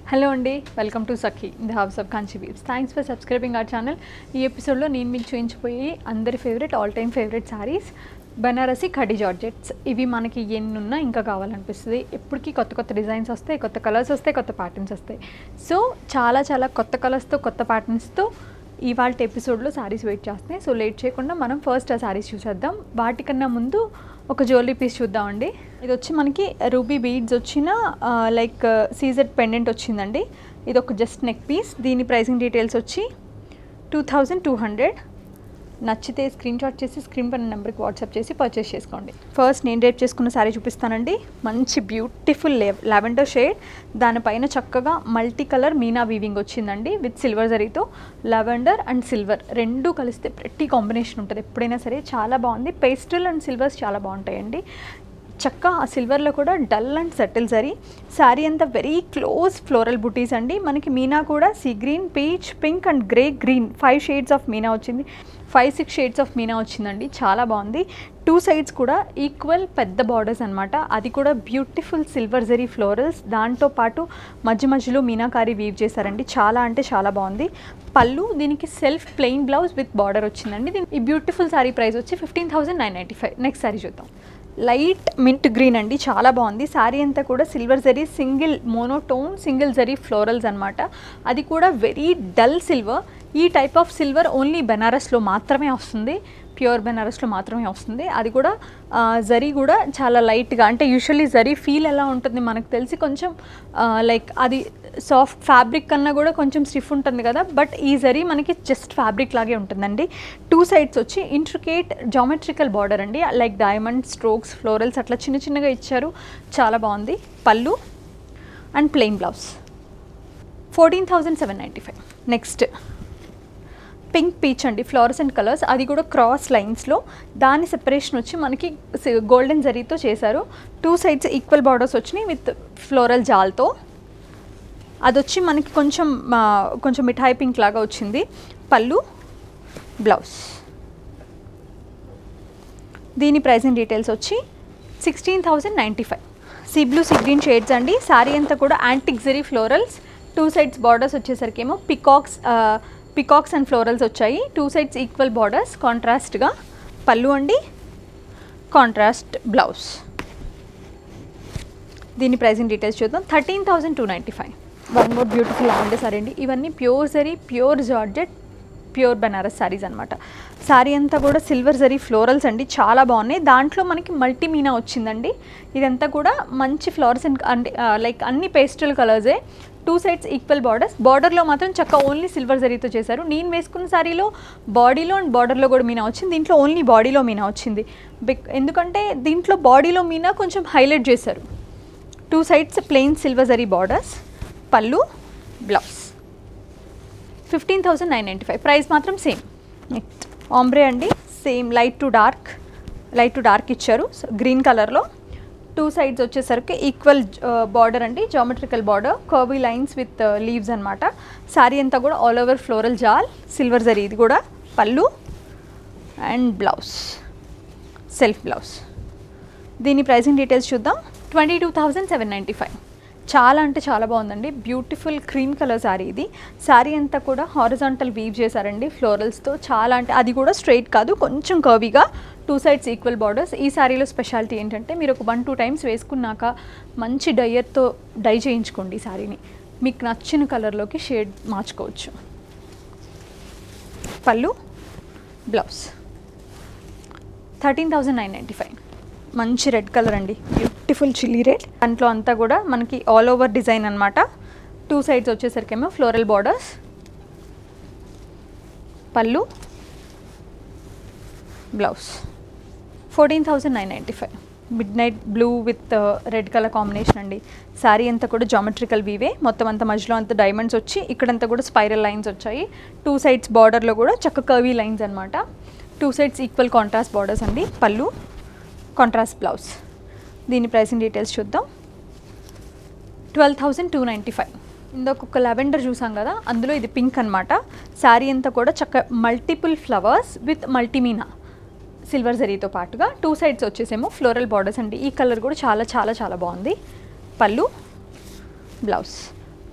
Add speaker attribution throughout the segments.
Speaker 1: hello అండి welcome to Sakhi the house of Kanchi weaves thanks for subscribing our channel ఈ ఎపిసోడ్లో నేను మీకు చూపించిపోయి అందరి favourite all time favourite saris Banarasi khaddi georgettes ఇవి మనకి ఎన్ని ఉన్నా ఇంకా కావాలనిపిస్తుంది ఎప్పటికీ కొత్త కొత్త డిజైన్స్ వస్తాయి కొత్త కలర్స్ వస్తాయి కొత్త ప్యాటర్న్స్ వస్తాయి సో చాలా చాలా కొత్త కలర్స్తో కొత్త ప్యాటర్న్స్తో ఇవాళ ఎపిసోడ్లో శారీస్ వెయిట్ చేస్తున్నాయి సో లేట్ చేయకుండా మనం ఫస్ట్ ఆ శారీస్ చూసేద్దాం వాటికన్నా ముందు ఒక జ్యువెలరీ పీస్ చూద్దామండి ఇది వచ్చి మనకి రూబీ బీడ్స్ వచ్చిన లైక్ సీజెడ్ పెండెంట్ వచ్చిందండి ఇది ఒక జస్ట్ నెక్ పీస్ దీని ప్రైసింగ్ డీటెయిల్స్ వచ్చి టూ థౌజండ్ టూ హండ్రెడ్ నచ్చితే స్క్రీన్ షాట్ చేసి స్క్రీన్ పైన నెంబర్కి వాట్సాప్ చేసి పర్చేస్ చేసుకోండి ఫస్ట్ నేను రేప్ చేసుకున్న శారీ చూపిస్తానండి మంచి బ్యూటిఫుల్ లావెండర్ షేడ్ దానిపైన చక్కగా మల్టీ కలర్ మీనా వీవింగ్ వచ్చిందండి విత్ సిల్వర్ జరీతో లావెండర్ అండ్ సిల్వర్ రెండు కలిస్తే ప్రతి కాంబినేషన్ ఉంటుంది ఎప్పుడైనా సరే చాలా బాగుంది పేస్టల్ అండ్ సిల్వర్స్ చాలా బాగుంటాయండి చక్క ఆ సిల్వర్లో కూడా dull and subtle zari sari అంతా వెరీ క్లోజ్ ఫ్లోరల్ బుటీస్ అండి మనకి మీనా కూడా sea green peach pink and grey green five shades of meena వచ్చింది five six shades of meena వచ్చిందండి చాలా బాగుంది టూ సైడ్స్ కూడా ఈక్వల్ పెద్ద బార్డర్స్ అనమాట అది కూడా బ్యూటిఫుల్ సిల్వర్ జరీ ఫ్లోరల్స్ దాంతో పాటు మధ్య మధ్యలో మీనాకారి వీవ్ చేశారండి చాలా అంటే చాలా బాగుంది పళ్ళు దీనికి self plain blouse with border వచ్చిందండి దీని ఈ బ్యూటిఫుల్ శారీ ప్రైస్ వచ్చి fifteen thousand nine ninety five next sari చూద్దాం లైట్ మింట్ గ్రీన్ అండి చాలా బాగుంది శారీ అంతా కూడా silver zari single monotone single zari florals అనమాట అది కూడా వెరీ డల్ సిల్వర్ ఈ టైప్ ఆఫ్ సిల్వర్ ఓన్లీ బెనారస్లో మాత్రమే వస్తుంది ప్యూర్ బెనారస్లో మాత్రమే వస్తుంది అది కూడా ఆ, జరీ కూడా చాలా లైట్గా అంటే యూజువల్లీ జరీ ఫీల్ ఎలా ఉంటుంది మనకు తెలిసి కొంచెం లైక్ అది సాఫ్ట్ ఫ్యాబ్రిక్ కన్నా కూడా కొంచెం స్టిఫ్ ఉంటుంది కదా బట్ ఈ జరీ మనకి జస్ట్ ఫ్యాబ్రిక్ లాగే ఉంటుందండి టూ సైడ్స్ వచ్చి ఇంట్రికేట్ జామెట్రికల్ బార్డర్ అండి లైక్ డైమండ్ స్ట్రోక్స్ ఫ్లోరల్స్ అట్లా చిన్న చిన్నగా ఇచ్చారు చాలా బాగుంది pallu and plain blouse fourteen thousand seven ninety five next pink peach అండి ఫ్లోరసెంట్ కలర్స్ అది కూడా క్రాస్ లైన్స్లో దాని సెపరేషన్ వచ్చి మనకి గోల్డెన్ జరీతో చేశారు టూ సైడ్స్ ఈక్వల్ బార్డర్స్ వచ్చినాయి విత్ ఫ్లోరల్ జాల్తో అది వచ్చి మనకి కొంచెం ఆ, కొంచెం మిఠాయి పింక్ లాగా వచ్చింది పళ్ళు బ్లౌజ్ దీని ప్రైసింగ్ డీటెయిల్స్ వచ్చి sixteen thousand ninety five sea blue sea green shades అండి శారీ అంతా కూడా antique zari florals two sides borders వచ్చేసరికి ఏమో పికాక్స్ పికాక్స్ అండ్ ఫ్లోరల్స్ వచ్చాయి టూ సైడ్స్ ఈక్వల్ బార్డర్స్ కాంట్రాస్ట్గా పళ్ళు అండి కాంట్రాస్ట్ బ్లౌజ్ దీని ప్రైసింగ్ డీటెయిల్స్ చూద్దాం thirteen thousand two ninety five one more beautiful lavender sari అండి ఇవన్నీ pure zari pure georgette pure Banaras saris అనమాట శారీ అంతా కూడా సిల్వర్ జరీ ఫ్లోరల్స్ అండి చాలా బాగున్నాయి దాంట్లో మనకి మల్టీ మీనా వచ్చిందండి ఇదంతా కూడా మంచి ఫ్లవర్స్ అండ్ అంటే లైక్ అన్ని పేస్టల్ కలర్సే టూ సైడ్స్ ఈక్వల్ బార్డర్స్ బార్డర్లో మాత్రం చక్క ఓన్లీ సిల్వర్ జరీతో చేశారు నేను వేసుకున్న శారీలో బాడీలో అండ్ బార్డర్లో కూడా మీనా వచ్చింది దీంట్లో ఓన్లీ బాడీలో మీనా వచ్చింది బిక్ ఎందుకంటే దీంట్లో బాడీలో మీనా కొంచెం హైలైట్ చేశారు two sides plain silver zari borders pallu blouse fifteen thousand nine ninety five price మాత్రం సేమ్ నెక్స్ట్ ఆంబ్రే అండి same light to dark light to dark ఇచ్చారు గ్రీన్ కలర్లో టూ సైడ్స్ వచ్చేసరికి ఈక్వల్ బార్డర్ అండి geometrical border curvy lines with leaves అనమాట శారీ అంతా కూడా all over floral jaal silver zari ఇది కూడా pallu and blouse self blouse దీని ప్రైసింగ్ డీటెయిల్స్ చూద్దాం twenty two thousand seven ninety five చాలా అంటే చాలా బాగుందండి బ్యూటిఫుల్ క్రీమ్ కలర్ శారీ ఇది శారీ అంతా కూడా హారిజాంటల్ వీవ్ చేశారండి ఫ్లోరల్స్తో చాలా అంటే అది కూడా స్ట్రైట్ కాదు కొంచెం కర్వీగా టూ సైడ్స్ ఈక్వల్ బార్డర్స్ ఈ శారీలో స్పెషాలిటీ ఏంటంటే మీరు ఒక వన్ టూ టైమ్స్ వేసుకున్నాక మంచి డయ్యర్తో డై చేయించుకోండి ఈ శారీని మీకు నచ్చిన కలర్లోకి షేడ్ మార్చుకోవచ్చు pallu blouse thirteen thousand nine ninety five మంచి రెడ్ కలర్ అండి బ్యూటిఫుల్ చిల్లీ రెడ్ దాంట్లో అంతా కూడా మనకి ఆల్ ఓవర్ డిజైన్ అనమాట టూ సైడ్స్ వచ్చేసరికి ఏమో floral borders pallu blouse fourteen thousand nine ninety five midnight blue with red colour combination అండి శారీ అంతా కూడా జామెట్రికల్ వీవే మొత్తం అంతా మధ్యలో అంతా డైమండ్స్ వచ్చి ఇక్కడంతా కూడా స్పైరల్ లైన్స్ వచ్చాయి టూ సైడ్స్ బార్డర్లో కూడా చక్క కర్వీ లైన్స్ అనమాట two sides equal contrast borders అండి పళ్ళు కాంట్రాస్ట్ బ్లౌజ్ దీని ప్రైసింగ్ డీటెయిల్స్ చూద్దాం twelve thousand two ninety five ఇందాక ఒక లెవెండర్ చూసాం కదా అందులో ఇది పింక్ అనమాట శారీ అంతా కూడా చక్క మల్టిపుల్ ఫ్లవర్స్ విత్ మల్టీమీనా సిల్వర్ జరీతో పాటుగా టూ సైడ్స్ వచ్చేసేమో ఫ్లోరల్ బార్డర్స్ అండి ఈ కలర్ కూడా చాలా చాలా చాలా బాగుంది pallu blouse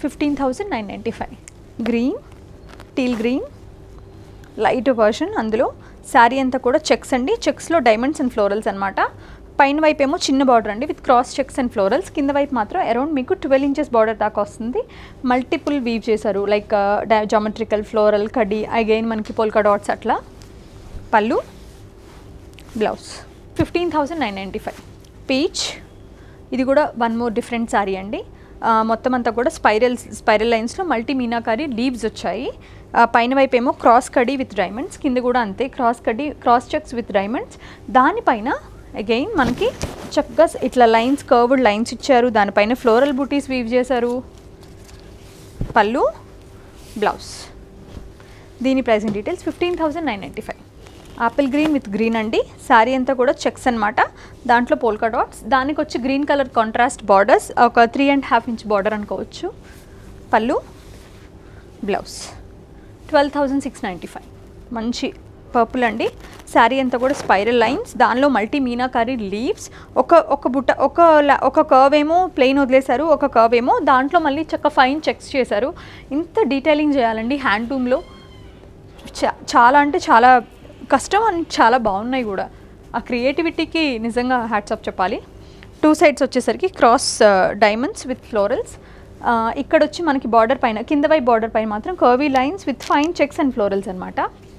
Speaker 1: fifteen thousand nine ninety five green teal green light version అందులో శారీ అంతా కూడా చెక్స్ అండి చెక్స్లో డైమండ్స్ అండ్ ఫ్లోరల్స్ అనమాట పైన వైపు ఏమో చిన్న బార్డర్ అండి with cross checks and florals కింద వైపు మాత్రం అరౌండ్ మీకు ట్వెల్వ్ ఇంచెస్ బార్డర్ దాకా వస్తుంది మల్టిపుల్ వీవ్ చేశారు లైక్ జామెట్రికల్ ఫ్లోరల్ కడి అగైన్ మనకి పోల్కా డాట్స్ అట్లా pallu blouse fifteen thousand nine ninety five peach ఇది కూడా వన్ మోర్ డిఫరెంట్ శారీ అండి ఆ, మొత్తం అంతా కూడా స్పైరల్ స్పైరల్ లైన్స్లో మల్టీ మీనాకారి లీవ్స్ వచ్చాయి ఆ, పైన వైపు ఏమో క్రాస్ కడి విత్ డైమండ్స్ కింద కూడా అంతే క్రాస్ కడి క్రాస్ చెక్స్ విత్ డైమండ్స్ దానిపైన అగైన్ మనకి చక్కగా ఇట్లా లైన్స్ కర్వ్డ్ లైన్స్ ఇచ్చారు దానిపైన ఫ్లోరల్ బూటీస్ వీవ్ చేశారు పళ్ళు బ్లౌజ్ దీని pricing details fifteen thousand nine ninety five apple green with green అండి శారీ అంతా కూడా చెక్స్ అనమాట దాంట్లో పోల్కా డాట్స్ దానికి వచ్చి గ్రీన్ కలర్ కాంట్రాస్ట్ బార్డర్స్ ఒక three and half inch border అనుకోవచ్చు pallu blouse twelve thousand six ninety five మంచి పర్పుల్ అండి శారీ అంతా కూడా స్పైరల్ లైన్స్ దానిలో మల్టీ మీనాకారి లీవ్స్ ఒక ఒక బుట్ట ఒక ల- ఒక కర్వ్ ఏమో ప్లెయిన్ వదిలేశారు ఒక కర్వ్ ఏమో దాంట్లో మళ్ళీ చక్క ఫైన్ చెక్స్ చేశారు ఇంత డీటెయిలింగ్ చేయాలండి హ్యాండ్లూమ్లో చా- చాలా అంటే చాలా కష్టం అని చాలా బాగున్నాయి కూడా ఆ క్రియేటివిటీకి నిజంగా హ్యాట్సప్ చెప్పాలి టూ సైడ్స్ వచ్చేసరికి క్రాస్ డైమండ్స్ విత్ ఫ్లోరల్స్ ఇక్కడ వచ్చి మనకి బార్డర్ పైన కింద వైపు బార్డర్ పైన మాత్రం curvy lines with fine checks and florals అనమాట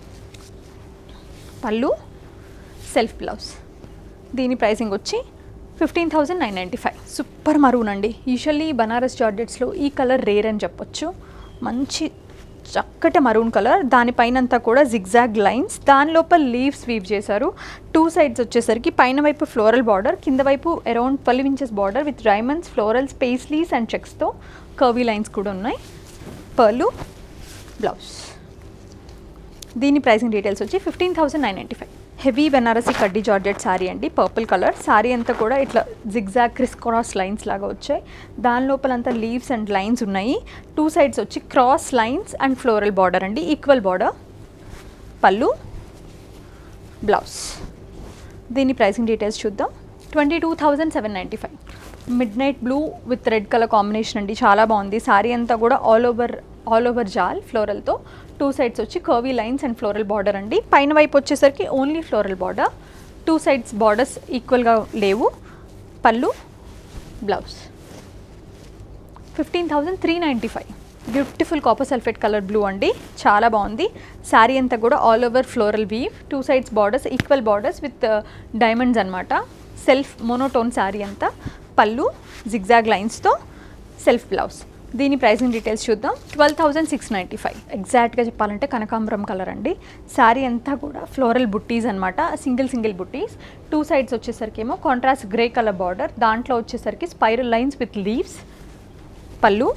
Speaker 1: పళ్ళు సెల్ఫ్ బ్లౌజ్ దీని ప్రైసింగ్ వచ్చి fifteen thousand nine ninety five super maroon అండి యూజువల్లీ బనారస్ జార్జెట్స్లో ఈ కలర్ రేర్ అని చెప్పొచ్చు మంచి చక్కటి మరూన్ కలర్ దానిపైనంతా కూడా జిగ్జాగ్ లైన్స్ దాని లోపల లీవ్స్ వీవ్ చేశారు టూ సైడ్స్ వచ్చేసరికి పైన వైపు ఫ్లోరల్ బార్డర్ కింద వైపు around twelve inches border with diamonds florals paisleys and చెక్స్తో కర్వీ లైన్స్ కూడా ఉన్నాయి పర్లు బ్లౌజ్ దీని ప్రైసింగ్ డీటెయిల్స్ వచ్చి fifteen thousand nine ninety five heavy Benarasi కడ్డీ జార్జెట్ శారీ అండి పర్పుల్ కలర్ శారీ అంతా కూడా ఇట్లా జిగ్జాగ్ క్రిస్ క్రాస్ లైన్స్ లాగా వచ్చాయి దాని లోపలంతా లీవ్స్ అండ్ లైన్స్ ఉన్నాయి టూ సైడ్స్ వచ్చి cross lines and floral border అండి ఈక్వల్ బార్డర్ పళ్ళు బ్లౌజ్ దీని ప్రైసింగ్ డీటెయిల్స్ చూద్దాం twenty two thousand seven ninety five midnight blue with red colour combination అండి చాలా బాగుంది శారీ అంతా కూడా all over all over jaal ఫ్లోరల్తో టూ సైడ్స్ వచ్చి curvy lines and floral border అండి పైన వైపు వచ్చేసరికి only floral border two sides borders ఈక్వల్గా లేవు pallu blouse fifteen thousand three ninety five beautiful copper sulphate colour blue అండి చాలా బాగుంది శారీ అంతా కూడా all over floral weave two sides borders equal borders with diamonds అనమాట సెల్ఫ్ మోనోటోన్ శారీ అంతా పళ్ళు జిగ్జాగ్ లైన్స్తో సెల్ఫ్ బ్లౌజ్ దీని ప్రైసింగ్ డీటెయిల్స్ చూద్దాం twelve thousand six ninety five ఎగ్జాక్ట్గా చెప్పాలంటే కనకాంబరం కలర్ అండి శారీ అంతా కూడా ఫ్లోరల్ బుట్టీస్ అనమాట సింగిల్ సింగిల్ బుట్టీస్ టూ సైడ్స్ వచ్చేసరికి ఏమో కాంట్రాస్ట్ గ్రే కలర్ బార్డర్ దాంట్లో వచ్చేసరికి spiral lines with leaves pallu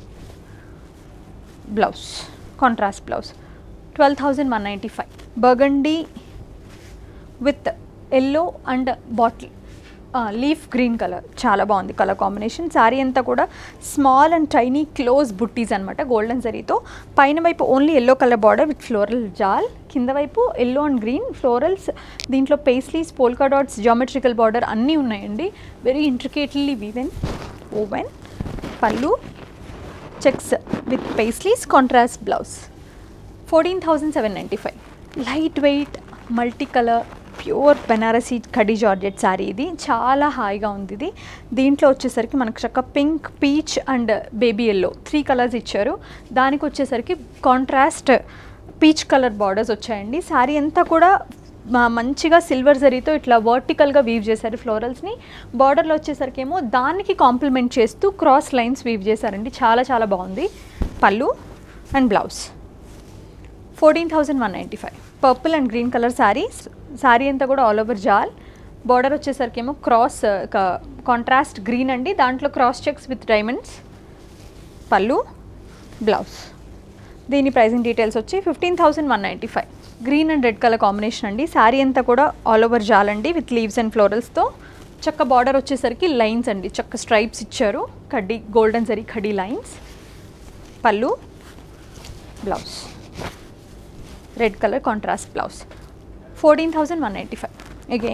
Speaker 1: blouse contrast blouse twelve thousand one ninety five burgundy with yellow and bottle leaf green colour చాలా బాగుంది కలర్ కాంబినేషన్ శారీ అంతా కూడా స్మాల్ అండ్ టైనీ క్లోజ్ బుట్టీస్ అనమాట గోల్డెన్ జరీతో పైన వైపు only yellow colour border with floral jaal కింద వైపు ఎల్లో అండ్ గ్రీన్ ఫ్లోరల్స్ దీంట్లో paisleys polka dots geometrical border అన్నీ ఉన్నాయండి very intricately woven woven pallu checks with paisleys contrast blouse fourteen thousand seven ninety five light weight multi colour pure Benarasi కడి georgette sari ఇది చాలా హాయిగా ఉంది ఇది దీంట్లో వచ్చేసరికి మనకు చక్క pink peach and baby yellow three colours ఇచ్చారు దానికి వచ్చేసరికి కాంట్రాస్ట్ పీచ్ కలర్ బార్డర్స్ వచ్చాయండి శారీ అంతా కూడా మా- మంచిగా సిల్వర్ జరీతో ఇట్లా వర్టికల్గా వీవ్ చేశారు ఫ్లోరల్స్ని బార్డర్లో వచ్చేసరికి ఏమో దానికి కాంప్లిమెంట్ చేస్తూ క్రాస్ లైన్స్ వీవ్ చేశారండి చాలా చాలా బాగుంది pallu and blouse fourteen thousand one ninety five purple and green colour sari sari అంతా కూడా ఆల్ ఓవర్ జాల్ బార్డర్ వచ్చేసరికి ఏమో క్రాస్ కాంట్రాస్ట్ గ్రీన్ అండి దాంట్లో cross checks with diamonds pallu blouse దీని ప్రైసింగ్ డీటెయిల్స్ వచ్చి fifteen thousand one ninety five green and red colour combination అండి శారీ అంతా కూడా ఆల్ ఓవర్ జాల్ అండి విత్ లీవ్స్ అండ్ ఫ్లోరల్స్తో చక్క బార్డర్ వచ్చేసరికి లైన్స్ అండి చక్క స్ట్రైప్స్ ఇచ్చారు కడ్డీ గోల్డెన్ జరీ కడ్డీ lines pallu blouse red colour contrast blouse fourteen thousand one ninety five again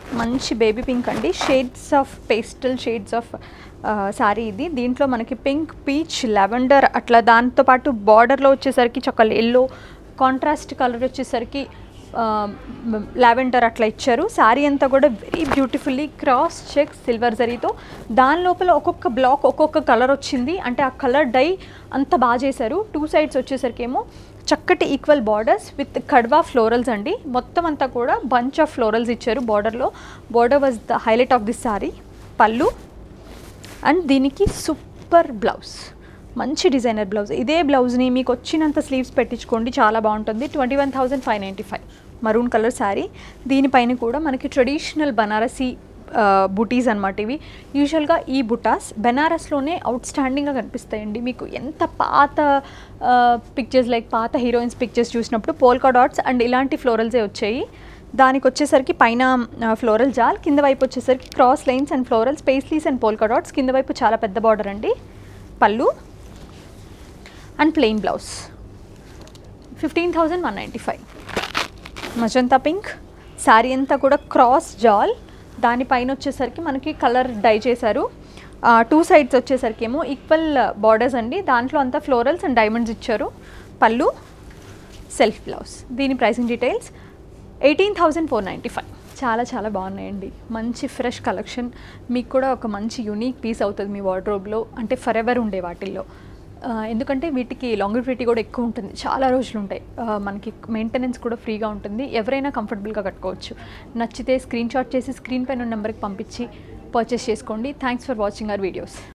Speaker 1: మంచి బేబీ పింక్ అండి shades of pastel shades of sari ఇది దీంట్లో మనకి పింక్ పీచ్ లెవెండర్ అట్లా దాంతోపాటు బార్డర్లో వచ్చేసరికి చక్కలు ఎల్లో కాంట్రాస్ట్ కలర్ వచ్చేసరికి లావెండర్ అట్లా ఇచ్చారు శారీ అంతా కూడా very beautifully cross check silver జరీతో దాని లోపల ఒక్కొక్క బ్లాక్ ఒక్కొక్క కలర్ వచ్చింది అంటే ఆ కలర్ డై అంత బాగా చేశారు టూ సైడ్స్ వచ్చేసరికి ఏమో చక్కటి ఈక్వల్ బార్డర్స్ విత్ కడ్వా ఫ్లోరల్స్ అండి మొత్తం అంతా కూడా బంచ్ ఆఫ్ ఫ్లోరల్స్ ఇచ్చారు బార్డర్లో border was the highlight of this sari pallu and దీనికి సూపర్ బ్లౌజ్ మంచి డిజైనర్ బ్లౌజ్ ఇదే బ్లౌజ్ని మీకు వచ్చినంత స్లీవ్స్ పెట్టించుకోండి చాలా బాగుంటుంది twenty one thousand five ninety five maroon colour sari దీనిపైన కూడా మనకి ట్రెడిషనల్ బనారసీ బుటీస్ అనమాట ఇవి యూజువల్గా ఈ బుటాస్ బెనారస్లోనే అవుట్ స్టాండింగ్గా కనిపిస్తాయండి మీకు ఎంత పాత పిక్చర్స్ లైక్ పాత హీరోయిన్స్ పిక్చర్స్ చూసినప్పుడు పోల్కా డాట్స్ అండ్ ఇలాంటి ఫ్లోరల్సే వచ్చాయి దానికి వచ్చేసరికి పైన ఫ్లోరల్ జాల్ కింద వైపు వచ్చేసరికి cross lines and florals paisleys and polka dots కింద వైపు చాలా పెద్ద బార్డర్ అండి pallu and plain blouse fifteen thousand one ninety five magenta pink sari అంతా కూడా క్రాస్ జాల్ దానిపైన వచ్చేసరికి మనకి కలర్ డై చేశారు టూ సైడ్స్ వచ్చేసరికి ఏమో ఈక్వల్ బార్డర్స్ అండి దాంట్లో అంతా ఫ్లోరల్స్ అండ్ డైమండ్స్ ఇచ్చారు పళ్ళు సెల్ఫ్ బ్లౌజ్ దీని pricing details eighteen thousand four ninety five చాలా చాలా బాగున్నాయండి మంచి ఫ్రెష్ కలెక్షన్ మీకు కూడా ఒక మంచి యూనిక్ పీస్ అవుతుంది మీ వార్డ్రోబ్లో అంటే ఫర్ ఎవర్ ఉండే వాటిల్లో ఆ, ఎందుకంటే వీటికి లాంగివిటీ కూడా ఎక్కువ ఉంటుంది చాలా రోజులు ఉంటాయి ఆ, మనకి మెయింటెనెన్స్ కూడా ఫ్రీగా ఉంటుంది ఎవరైనా కంఫర్టబుల్గా కట్టుకోవచ్చు నచ్చితే స్క్రీన్ షాట్ చేసి స్క్రీన్ పైన నెంబర్కి పంపించి పర్చేస్ చేసుకోండి thanks for watching our videos